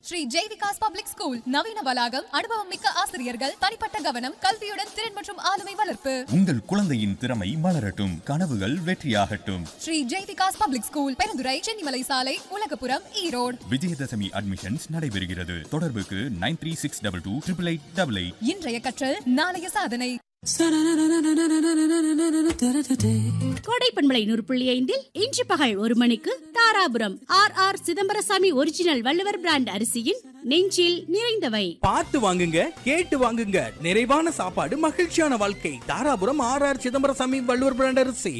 Sri Jaivikas public school நவீன வளாகம் அனுபவம் மிக்க ஆசிரியர்கள் தனிப்பட்ட கவனம் கல்வியுடன் திறன் மற்றும் ஆளுமை வளர்ப்பு உங்கள் குழந்தையின் திறமை மலரட்டும் கனவுகள் வெற்றியாகட்டும் ஸ்ரீ ஜெய்விகாஸ் பப்ளிக் ஸ்கூல் பெருந்துறை சென்னிமலை சாலை உலகபுரம் ஈரோடு விஜயதசமி அட்மிஷன்ஸ் நடைபெறுகிறது தொடர்புக்கு nine three six double two triple eight double eight இன்றைய கற்றல் நாளைய சாதனை கோடை பண்பலை நூறு புள்ளி ஐந்தில் இன்று பகல் ஒரு மணிக்கு Dharapuram R R Chidambarasamy original Valluvar brand அரிசியின் நெஞ்சில் நிறைந்தவை பார்த்து வாங்குங்க கேட்டு வாங்குங்க நிறைவான சாப்பாடு மகிழ்ச்சியான வாழ்க்கை Dharapuram R R Chidambarasamy Valluvar brand அரிசி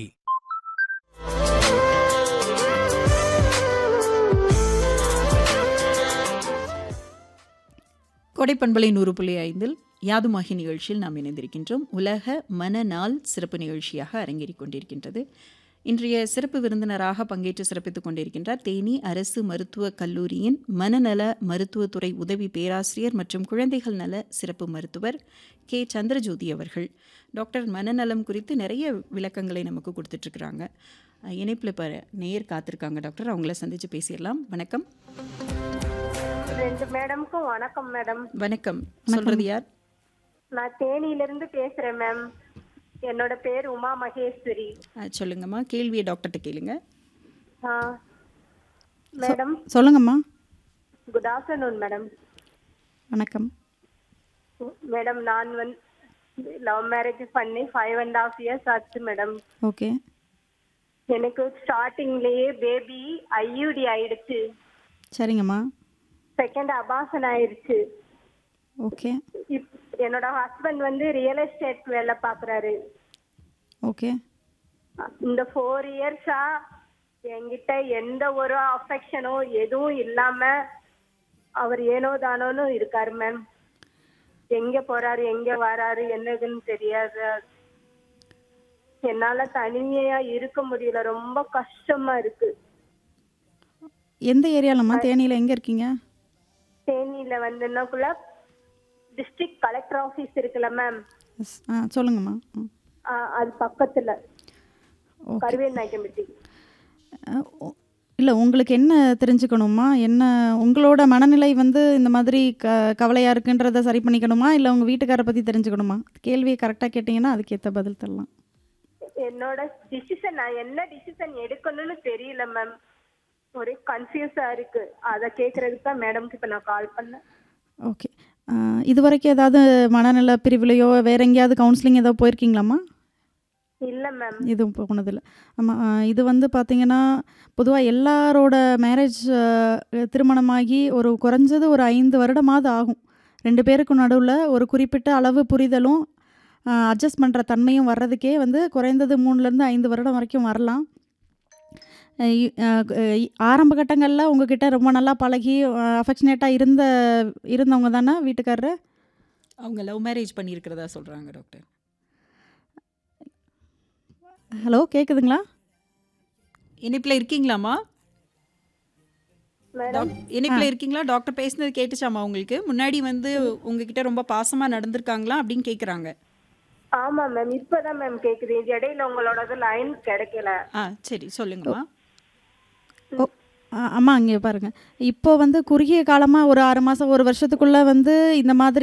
கொடைப்பண்பலை நூறு புள்ளி ஐந்தில் யாதுமாகி நிகழ்ச்சியில் நாம் இணைந்திருக்கின்றோம் உலக மனநாள் சிறப்பு நிகழ்ச்சியாக அரங்கேறிக் கொண்டிருக்கின்றது இன்றைய சிறப்பு விருந்தினராக பங்கேற்று சிறப்பித்துக் கொண்டிருக்கின்றார் தேனி அரசு மருத்துவக் கல்லூரியின் மனநல மருத்துவத்துறை உதவி பேராசிரியர் மற்றும் குழந்தைகள் நல சிறப்பு மருத்துவர் கே சந்திரஜோதி அவர்கள் டாக்டர் மனநலம் குறித்து நிறைய விளக்கங்களை நமக்கு கொடுத்துட்ருக்குறாங்க இணைப்பில் இப்போ நேயர் காத்திருக்காங்க டாக்டர் அவங்கள சந்தித்து பேசிடலாம் வணக்கம் ரெண்டு மேடம்க்கும் வணக்கம் மேடம் வணக்கம் சொல்றது யார் நான் தேனியில இருந்து பேசுறேன் மேம் என்னோட பேர் உமா மகேஸ்வரி ஆ, சொல்லுங்கம்மா கேள்வியை டாக்டர்கிட்ட கேளுங்க ஆ, மேடம் சொல்லுங்கம்மா குட் ஆஃப்டர்நூன் மேடம் வணக்கம் மேடம் நான் வந்து லவ் மேரேஜ் பண்ணி ஃபைவ் அண்ட் ஹாஃப் இயர்ஸ் ஆச்சு மேடம் ஓகே எனக்கு ஸ்டார்டிங்லயே பேபி ஐயூடி ஆயிடுச்சு சரிங்கம்மா செகண்ட் அபாசன் ஆயிடுச்சு ஓகே இப் என்னோட ஹஸ்பண்ட் வந்து ரியல் எஸ்டேட் வேலை பாக்குறாரு ஓகே இந்த ஃபோர் இயர்ஸா என்கிட்ட எந்த ஒரு அஃபெக்ஷனோ எதுவும் இல்லாம அவர் ஏனோ தானோன்னு இருக்காரு மேம் எங்க போறாரு எங்க வராரு என்னதுன்னு தெரியாது என்னால தனிமையா இருக்க முடியல ரொம்ப கஷ்டமா இருக்கு எந்த ஏரியாலம்மா தேனியில் எங்கே இருக்கீங்க தேனியில வந்துன்னாக்குள்ள டிஸ்ட்ரிக்ட் கலெக்டர் ஆபீஸ் இருக்குல்ல மேம் எஸ் ஆ சொல்லுங்கம்மா ம். அது பக்கத்துல ஓகே கருவேல் நாயக்கம்பட்டி இல்லை உங்களுக்கு என்ன தெரிஞ்சுக்கணுமா என்ன உங்களோட மனநிலை வந்து இந்த மாதிரி க கவலையாக இருக்குன்றதை சரி பண்ணிக்கணுமா இல்லை உங்கள் வீட்டுக்காரை பற்றி தெரிஞ்சுக்கணுமா கேள்வியை கரெக்டாக கேட்டிங்கன்னா அதுக்கேற்ற பதில் தரலாம் என்னோட டிசிஷன் நான் என்ன டிசிஷன் எடுக்கணும்னு தெரியல மேம் ஒரே கன்ஃபியூஸா இருக்கு அத கேக்குறதுக்கு தான் மேடம்க்கு இப்ப நான் கால் பண்ணேன் ஓகே ஆ, இது வரைக்கும் ஏதாவது மனநல பிரிவுலையோ வேறு எங்கேயாவது கவுன்சிலிங் ஏதோ போயிருக்கீங்களாம்மா இல்ல மேம் எதுவும் போனதில்லை ஆமாம் இது வந்து பார்த்திங்கன்னா பொதுவாக எல்லாரோட மேரேஜ் திருமணமாகி ஒரு குறைஞ்சது ஒரு ஐந்து வருடமாவது ஆகும் ரெண்டு பேருக்கு நடுவில் ஒரு குறிப்பிட்ட அளவு புரிதலும் அட்ஜஸ்ட் பண்ணுற தன்மையும் வர்றதுக்கே வந்து குறைந்தது மூணுலேருந்து ஐந்து வருடம் வரைக்கும் வரலாம் அஹ் இ- அஹ் இ- ஆரம்ப கட்டங்களில் உங்ககிட்ட ரொம்ப நல்லா பழகி அஃபெக்ஷனேட்டாக இருந்த இருந்தவங்க தானே வீட்டுக்காரரு அவங்க லவ் மேரேஜ் பண்ணியிருக்கிறதா சொல்கிறாங்க டாக்டர் ஹலோ கேட்குதுங்களா இணைப்பில் இருக்கீங்களாம்மா மேடம் இணைப்பில் இருக்கீங்களா டாக்டர் பேசுனது கேட்டுச்சாம்மா உங்களுக்கு முன்னாடி வந்து உங்ககிட்ட ரொம்ப பாசமாக நடந்திருக்காங்களா அப்படின்னு கேட்குறாங்க ஆமா மேம் இப்பதான் மேம் கேக்குது இது இடையில உங்களோடது லைன் கிடைக்கல ஆ சரி சொல்லுங்கம்மா ஓ ஆ- அம்மா இங்கே பாருங்கள் இப்போ வந்து குறுகிய காலமாக ஒரு ஆறு மாதம் ஒரு வருஷத்துக்குள்ளே வந்து இந்த மாதிரி